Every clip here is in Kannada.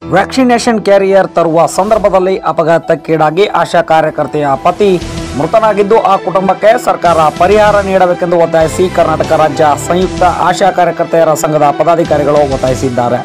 ವ್ಯಾಕ್ಸಿನೇಷನ್ ಕ್ಯಾರಿಯರ್ ತರುವ ಸಂದರ್ಭದಲ್ಲಿ ಅಪಘಾತಕ್ಕೀಡಾಗಿ ಆಶಾ ಕಾರ್ಯಕರ್ತೆಯ ಪತಿ ಮೃತನಾಗಿದ್ದು ಆ ಕುಟುಂಬಕ್ಕೆ ಸರ್ಕಾರ ಪರಿಹಾರ ನೀಡಬೇಕೆಂದು ಒತ್ತಾಯಿಸಿ ಕರ್ನಾಟಕ ರಾಜ್ಯ ಸಂಯುಕ್ತ ಆಶಾ ಕಾರ್ಯಕರ್ತೆಯರ ಸಂಘದ ಪದಾಧಿಕಾರಿಗಳು ಒತ್ತಾಯಿಸಿದ್ದಾರೆ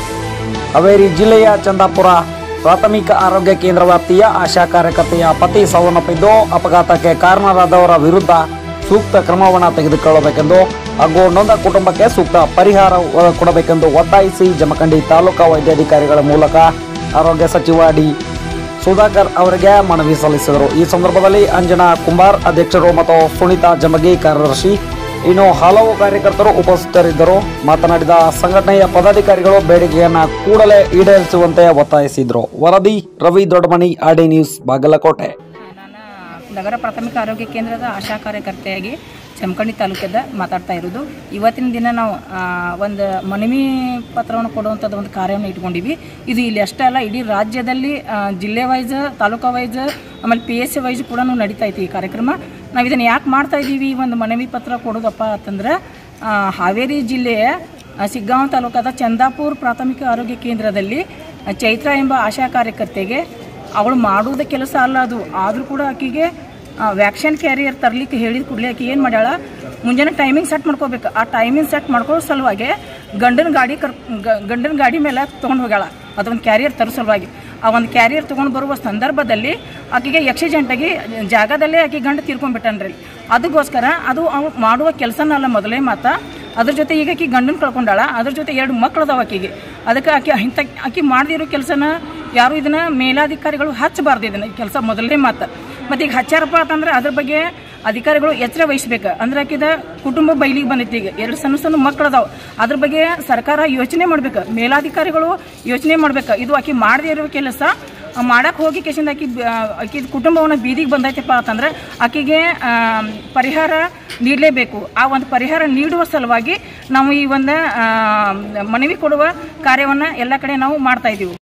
ಹಾವೇರಿ ಜಿಲ್ಲೆಯ ಚಂದಾಪುರ ಪ್ರಾಥಮಿಕ ಆರೋಗ್ಯ ಕೇಂದ್ರ ವ್ಯಾಪ್ತಿಯ ಆಶಾ ಕಾರ್ಯಕರ್ತೆಯ ಪತಿ ಸಾವನ್ನಪ್ಪಿದ್ದು ಅಪಘಾತಕ್ಕೆ ಕಾರಣರಾದವರ ವಿರುದ್ಧ ಸೂಕ್ತ ಕ್ರಮವನ್ನು ತೆಗೆದುಕೊಳ್ಳಬೇಕೆಂದು ಹಾಗೂ ನೊಂದ ಕುಟುಂಬಕ್ಕೆ ಸೂಕ್ತ ಪರಿಹಾರ ಒ- ಕೊಡಬೇಕೆಂದು ಒತ್ತಾಯಿಸಿ ಜಮಖಂಡಿ ತಾಲೂಕಾ ವೈದ್ಯಾಧಿಕಾರಿಗಳ ಮೂಲಕ ಆರೋಗ್ಯ ಸಚಿವ ಡಿ ಸುಧಾಕರ್ ಅವರಿಗೆ ಮನವಿ ಸಲ್ಲಿಸಿದರು ಈ ಸಂದರ್ಭದಲ್ಲಿ ಅಂಜನಾ ಕುಂಬಾರ್ ಅಧ್ಯಕ್ಷರು ಮತ್ತು ಸುನೀತಾ ಜಮಗಿ ಕಾರ್ಯದರ್ಶಿ ಇನ್ನು ಹಲವು ಕಾರ್ಯಕರ್ತರು ಉಪಸ್ಥಿತರಿದ್ದರು ಮಾತನಾಡಿದ ಸಂಘಟನೆಯ ಪದಾಧಿಕಾರಿಗಳು ಬೇಡಿಕೆಯನ್ನ ಕೂಡಲೇ ಈಡೇರಿಸುವಂತೆ ಒತ್ತಾಯಿಸಿದ್ರು ವರದಿ ರವಿ ದೊಡ್ಡಮನಿ ಆಡಿ ನ್ಯೂಸ್ ಬಾಗಲಕೋಟೆ ನಾನು ನಗರ ಪ್ರಾಥಮಿಕ ಆರೋಗ್ಯ ಕೇಂದ್ರದ ಆಶಾ ಕಾರ್ಯಕರ್ತೆಯಾಗಿ ಜಮಖಂಡಿ ತಾಲೂಕದ ಮಾತಾಡ್ತಾ ಇರೋದು ಇವತ್ತಿನ ದಿನ ನಾವು ಆ, ಒಂದು ಮನವಿ ಪತ್ರವನ್ನು ಕೊಡುವಂಥದ್ದು ಒಂದು ಕಾರ್ಯವನ್ನು ಇಟ್ಕೊಂಡಿವಿ ಇದು ಇಲ್ಲಿ ಅಷ್ಟೇ ಅಲ್ಲ ಇಡೀ ರಾಜ್ಯದಲ್ಲಿ ಆ, ಜಿಲ್ಲೆ ವೈಸ್ ತಾಲೂಕಾ ವೈಸ್ ಆಮೇಲೆ ಪಿ ಎಸ್ ಸಿ ವೈಸ್ ಕೂಡ ನಡೀತಾ ಐತಿ ಈ ಕಾರ್ಯಕ್ರಮ ನಾವು ಇದನ್ನು ಯಾಕೆ ಮಾಡ್ತಾ ಇದ್ದೀವಿ ಈ ಒಂದು ಮನವಿ ಪತ್ರ ಕೊಡೋದಪ್ಪ ಅಂತಂದ್ರೆ ಆ, ಹಾವೇರಿ ಜಿಲ್ಲೆಯ ಆ, ಸಿಗ್ಗಾಂವ್ ತಾಲೂಕಾದ ಚಂದಾಪುರ್ ಪ್ರಾಥಮಿಕ ಆರೋಗ್ಯ ಕೇಂದ್ರದಲ್ಲಿ ಆ, ಚೈತ್ರ ಎಂಬ ಆಶಾ ಕಾರ್ಯಕರ್ತೆಗೆ ಅವಳು ಮಾಡುವುದ ಕೆಲಸ ಅಲ್ಲ ಅದು ಆದರೂ ಕೂಡ ಆಕೆಗೆ ವ್ಯಾಕ್ಸಿನ್ ಕ್ಯಾರಿಯರ್ ತರ್ಲಿಕ್ಕೆ ಹೇಳಿದ ಕೂಡಲೇ ಆಕೆ ಏನು ಮಾಡ್ಯಾಳ ಮುಂಜಾನೆ ಟೈಮಿಂಗ್ ಸೆಟ್ ಮಾಡ್ಕೋಬೇಕು ಆ ಟೈಮಿಂಗ್ ಸೆಟ್ ಮಾಡ್ಕೊಳ್ಳೋ ಸಲುವಾಗಿ ಗಂಡನ ಗಾಡಿ ಕರ್ ಗ- ಗಂಡನ ಗಾಡಿ ಮೇಲೆ ತೊಗೊಂಡು ಹೋಗ್ಯಾಳ ಅದೊಂದು ಕ್ಯಾರಿಯರ್ ತರೋ ಸಲುವಾಗಿ ಆ ಒಂದು ಕ್ಯಾರಿಯರ್ ತೊಗೊಂಡು ಬರುವ ಸಂದರ್ಭದಲ್ಲಿ ಆಕೆಗೆ ಆಗಿ ಜಾಗದಲ್ಲೇ ಆಕೆ ಗಂಡ ತೀರ್ಕೊಂಡ್ಬಿಟ್ಟನ್ರಿ ಅದಕ್ಕೋಸ್ಕರ ಅದು ಅವ್ಳು ಮಾಡುವ ಕೆಲಸನ ಅಲ್ಲ ಮೊದಲೇ ಮಾತ ಅದ್ರ ಜೊತೆ ಈಗ ಆಕಿ ಗಂಡನ ಕಳ್ಕೊಂಡಾಳ ಅದ್ರ ಜೊತೆ ಎರಡು ಮಕ್ಳು ಅದಾವ ಆಕಿಗೆ ಅದಕ್ಕೆ ಆಕೆ ಇಂಥ ಆಕಿ ಮಾಡದಿರೋ ಕೆಲಸನ ಯಾರು ಇದನ್ನ ಮೇಲಾಧಿಕಾರಿಗಳು ಹಚ್ಚಬಾರ್ದು ಇದನ್ನ ಕೆಲಸ ಮೊದಲನೇ ಮಾತು ಮತ್ತೆ ಈಗ ಹಚ್ಚಾರಪ್ಪ ಅಂತಂದ್ರೆ ಅದ್ರ ಬಗ್ಗೆ ಅಧಿಕಾರಿಗಳು ಎಚ್ಚರ ವಹಿಸ್ಬೇಕು ಅಂದ್ರೆ ಆಕಿದ ಕುಟುಂಬ ಬೈಲಿಗೆ ಬಂದೈತಿ ಈಗ ಎರಡು ಸಣ್ಣ ಸಣ್ಣ ಮಕ್ಳು ಅದಾವ ಅದ್ರ ಬಗ್ಗೆ ಸರ್ಕಾರ ಯೋಚನೆ ಮಾಡ್ಬೇಕು ಮೇಲಾಧಿಕಾರಿಗಳು ಯೋಚನೆ ಮಾಡ್ಬೇಕು ಇದು ಆಕಿ ಮಾಡದೇ ಇರೋ ಕೆಲಸ ಮಾಡಕ್ಕೆ ಹೋಗಿ ಕೇಸಿಂದ ಆಕಿ ಬ- ಆಕಿ ಕುಟುಂಬವನ್ನ ಬೀದಿಗೆ ಬಂದೈತಪ್ಪ ಅಂತಂದ್ರೆ ಆಕೆಗೆ ಆ, ಪರಿಹಾರ ನೀಡಲೇಬೇಕು ಆ ಒಂದು ಪರಿಹಾರ ನೀಡುವ ಸಲುವಾಗಿ ನಾವು ಈ ಒಂದು ಆ, ಮನವಿ ಕೊಡುವ ಕಾರ್ಯವನ್ನು ಎಲ್ಲ ಕಡೆ ನಾವು ಮಾಡ್ತಾ ಇದ್ದೀವಿ